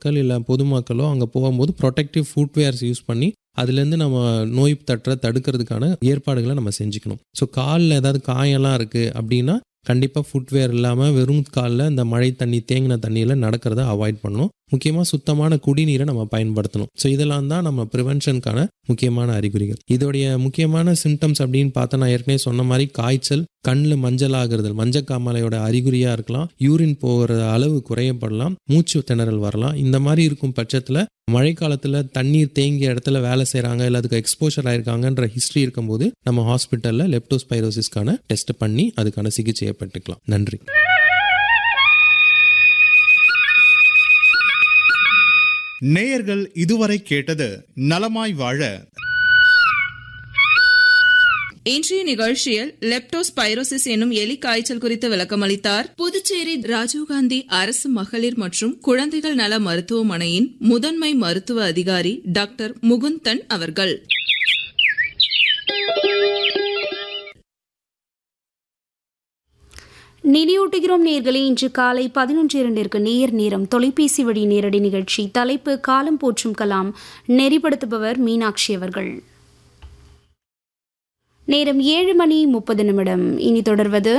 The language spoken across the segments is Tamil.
மக்கள் இல்லை பொதுமக்களோ அங்கே போகும்போது ப்ரொடெக்டிவ் ஃபுட்வேர்ஸ் யூஸ் பண்ணி அதுலேருந்து நம்ம நோய் தட்டுற தடுக்கிறதுக்கான ஏற்பாடுகளை நம்ம செஞ்சுக்கணும் ஸோ காலில் ஏதாவது காயெல்லாம் இருக்குது அப்படின்னா கண்டிப்பாக ஃபுட்வேர் இல்லாமல் வெறும் காலில் இந்த மழை தண்ணி தேங்கின தண்ணியில் நடக்கிறத அவாய்ட் பண்ணணும் முக்கியமாக சுத்தமான குடிநீரை நம்ம பயன்படுத்தணும் ஸோ இதெல்லாம் தான் நம்ம ப்ரிவென்ஷனுக்கான முக்கியமான அறிகுறிகள் இதோடைய முக்கியமான சிம்டம்ஸ் அப்படின்னு பார்த்தா நான் ஏற்கனவே சொன்ன மாதிரி காய்ச்சல் கண்ணில் மஞ்சள் ஆகுறது மஞ்சக்காமலையோட அறிகுறியாக இருக்கலாம் யூரின் போகிற அளவு குறையப்படலாம் மூச்சு திணறல் வரலாம் இந்த மாதிரி இருக்கும் பட்சத்தில் மழைக்காலத்தில் தண்ணீர் தேங்கிய இடத்துல வேலை செய்கிறாங்க இல்லை அதுக்கு எக்ஸ்போஷர் ஆயிருக்காங்கன்ற ஹிஸ்ட்ரி இருக்கும்போது நம்ம ஹாஸ்பிட்டலில் லெப்டோஸ்பைரோசிஸ்க்கான டெஸ்ட் பண்ணி அதுக்கான சிகிச்சையை பெற்றுக்கலாம் நன்றி நேயர்கள் இதுவரை கேட்டது நலமாய் வாழ இன்றைய நிகழ்ச்சியில் லெப்டோஸ்பைரோசிஸ் எனும் எலி காய்ச்சல் குறித்து விளக்கமளித்தார் புதுச்சேரி ராஜீவ்காந்தி அரசு மகளிர் மற்றும் குழந்தைகள் நல மருத்துவமனையின் முதன்மை மருத்துவ அதிகாரி டாக்டர் முகுந்தன் அவர்கள் நினைவூட்டுகிறோம் நேர்களே இன்று காலை பதினொன்று இரண்டிற்கு நேர் நேரம் தொலைபேசி வழி நேரடி நிகழ்ச்சி தலைப்பு காலம் போற்றும் கலாம் நெறிப்படுத்துபவர் மீனாட்சி அவர்கள் நேரம் ஏழு மணி முப்பது நிமிடம் இனி தொடர்வது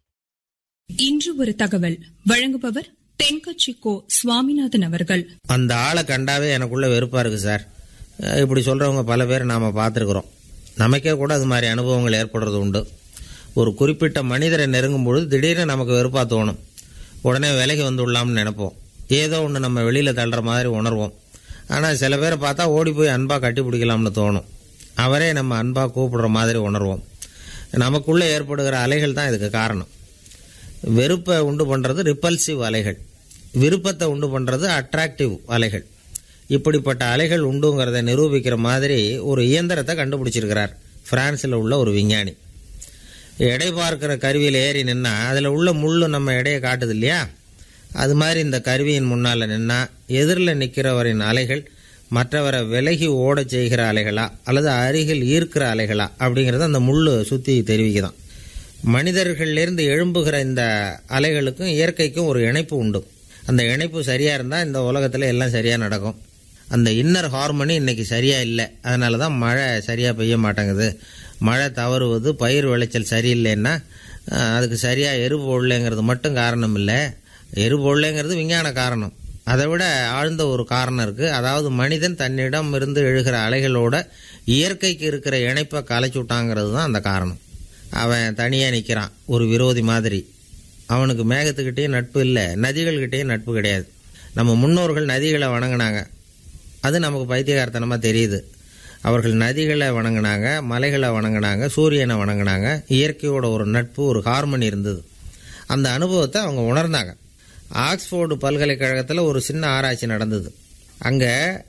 இன்று ஒரு தகவல் வழங்குபவர் தென்கட்சி கோ சுவாமிநாதன் அவர்கள் அந்த ஆளை கண்டாவே எனக்குள்ள வெறுப்பா இருக்கு சார் அஹ் இப்படி சொல்றவங்க பல பேர் நாம பார்த்துருக்குறோம் நமக்கே கூட அது மாதிரி அனுபவங்கள் ஏற்படுறது உண்டு ஒரு குறிப்பிட்ட மனிதரை நெருங்கும் பொழுது திடீர்னு நமக்கு வெறுப்பா தோணும் உடனே விலகி வந்துடலாம்னு நினைப்போம் ஏதோ ஒன்று நம்ம வெளியில தள்ளுற மாதிரி உணர்வோம் ஆனால் சில பேரை பார்த்தா ஓடி போய் அன்பா கட்டி பிடிக்கலாம்னு தோணும் அவரே நம்ம அன்பா கூப்பிடுற மாதிரி உணர்வோம் நமக்குள்ள ஏற்படுகிற அலைகள் தான் இதுக்கு காரணம் வெறுப்பை உண்டு பண்ணுறது ரிப்பல்சிவ் அலைகள் விருப்பத்தை உண்டு பண்ணுறது அட்ராக்டிவ் அலைகள் இப்படிப்பட்ட அலைகள் உண்டுங்கிறத நிரூபிக்கிற மாதிரி ஒரு இயந்திரத்தை கண்டுபிடிச்சிருக்கிறார் பிரான்ஸில் உள்ள ஒரு விஞ்ஞானி எடை பார்க்கிற கருவியில் ஏறி நின்னா அதில் உள்ள முள்ளு நம்ம எடையை காட்டுது இல்லையா அது மாதிரி இந்த கருவியின் முன்னால் நின்னா எதிரில் நிற்கிறவரின் அலைகள் மற்றவரை விலகி ஓடச் செய்கிற அலைகளா அல்லது அருகில் ஈர்க்கிற அலைகளா அப்படிங்கிறத அந்த முள்ளு சுற்றி தெரிவிக்குதான் மனிதர்களிலிருந்து எழும்புகிற இந்த அலைகளுக்கும் இயற்கைக்கும் ஒரு இணைப்பு உண்டு அந்த இணைப்பு சரியாக இருந்தால் இந்த உலகத்தில் எல்லாம் சரியாக நடக்கும் அந்த இன்னர் ஹார்மோனி இன்னைக்கு சரியாக இல்லை அதனால தான் மழை சரியாக பெய்ய மாட்டேங்குது மழை தவறுவது பயிர் விளைச்சல் சரியில்லைன்னா அஹ், அதுக்கு சரியாக எரு போடலைங்கிறது மட்டும் காரணம் இல்லை எரு போடலைங்கிறது விஞ்ஞான காரணம் அதை விட ஆழ்ந்த ஒரு காரணம் இருக்குது அதாவது மனிதன் தன்னிடம் இருந்து எழுகிற அலைகளோட இயற்கைக்கு இருக்கிற இணைப்பை கலைச்சு விட்டாங்கிறது தான் அந்த காரணம் அவன் தனியாக நிற்கிறான் ஒரு விரோதி மாதிரி அவனுக்கு மேகத்துக்கிட்டேயும் நட்பு இல்லை நதிகள்கிட்டேயும் நட்பு கிடையாது நம்ம முன்னோர்கள் நதிகளை வணங்கினாங்க அது நமக்கு பைத்தியகாரத்தனமாக தெரியுது அவர்கள் நதிகளை வணங்கினாங்க மலைகளை வணங்கினாங்க சூரியனை வணங்கினாங்க இயற்கையோட ஒரு நட்பு ஒரு ஹார்மோனி இருந்தது அந்த அனுபவத்தை அவங்க உணர்ந்தாங்க ஆக்ஸ்போர்டு பல்கலைக்கழகத்தில் ஒரு சின்ன ஆராய்ச்சி நடந்தது அங்கே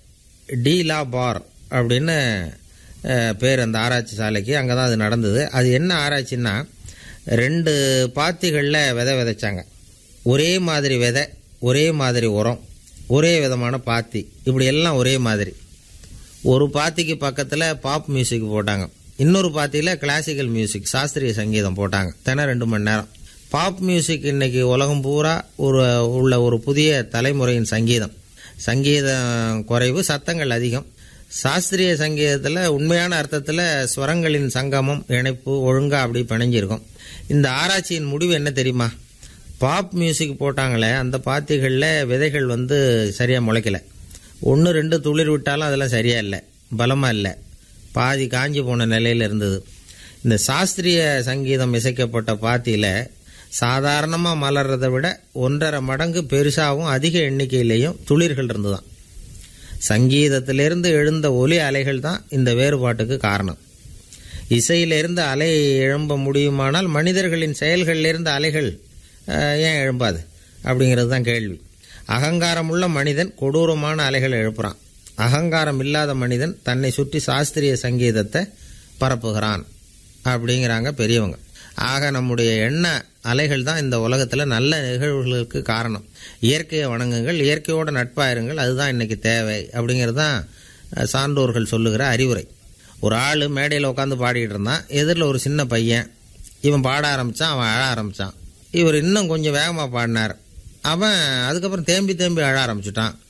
டீலா பார் அப்படின்னு அஹ், பேர் அந்த ஆராய்ச்சி சாலைக்கு அங்கே தான் அது நடந்தது அது என்ன ஆராய்ச்சின்னா ரெண்டு பாத்திகளில் விதை விதைச்சாங்க ஒரே மாதிரி விதை ஒரே மாதிரி உரம் ஒரே விதமான பாத்தி இப்படி எல்லாம் ஒரே மாதிரி ஒரு பாத்திக்கு பக்கத்தில் பாப் மியூசிக் போட்டாங்க இன்னொரு பாத்தியில் கிளாசிக்கல் மியூசிக் சாஸ்திரிய சங்கீதம் போட்டாங்க தினம் ரெண்டு மணி நேரம் பாப் மியூசிக் இன்னைக்கு உலகம் பூரா ஒரு உள்ள ஒரு புதிய தலைமுறையின் சங்கீதம் சங்கீதம் குறைவு சத்தங்கள் அதிகம் சாஸ்திரிய சங்கீதத்தில் உண்மையான அர்த்தத்தில் ஸ்வரங்களின் சங்கமம் இணைப்பு ஒழுங்கா அப்படி பிணைஞ்சிருக்கும் இந்த ஆராய்ச்சியின் முடிவு என்ன தெரியுமா பாப் மியூசிக் போட்டாங்களே அந்த பாத்திகளில் விதைகள் வந்து சரியாக முளைக்கல ஒன்று ரெண்டு துளிர் விட்டாலும் அதெல்லாம் சரியா இல்லை பலமாக இல்லை பாதி காஞ்சி போன நிலையில் இருந்தது இந்த சாஸ்திரிய சங்கீதம் இசைக்கப்பட்ட பாத்தியில் சாதாரணமாக மலர்றதை விட ஒன்றரை மடங்கு பெருசாகவும் அதிக எண்ணிக்கையிலையும் துளிர்கள் இருந்துதான் சங்கீதத்திலிருந்து எழுந்த ஒலி அலைகள் தான் இந்த வேறுபாட்டுக்கு காரணம் இசையிலிருந்து அலை எழும்ப முடியுமானால் மனிதர்களின் செயல்களிலிருந்து அலைகள் அஹ், ஏன் எழும்பாது அப்படிங்கிறது தான் கேள்வி அகங்காரம் உள்ள மனிதன் கொடூரமான அலைகளை எழுப்புறான் அகங்காரம் இல்லாத மனிதன் தன்னை சுற்றி சாஸ்திரிய சங்கீதத்தை பரப்புகிறான் அப்படிங்கிறாங்க பெரியவங்க ஆக நம்முடைய எண்ண அலைகள் தான் இந்த உலகத்தில் நல்ல நிகழ்வுகளுக்கு காரணம் இயற்கையை வணங்குங்கள் இயற்கையோட நட்பாயிருங்கள் அதுதான் இன்னைக்கு தேவை அப்படிங்கிறது தான் அஹ், சான்றோர்கள் சொல்லுகிற அறிவுரை ஒரு ஆள் மேடையில் உட்காந்து பாடிக்கிட்டு இருந்தான் எதிரில் ஒரு சின்ன பையன் இவன் பாட ஆரம்பித்தான் அவன் அழ ஆரம்பித்தான் இவர் இன்னும் கொஞ்சம் வேகமாக பாடினார் அவன் அதுக்கப்புறம் தேம்பி தேம்பி அழ ஆரம்பிச்சிட்டான்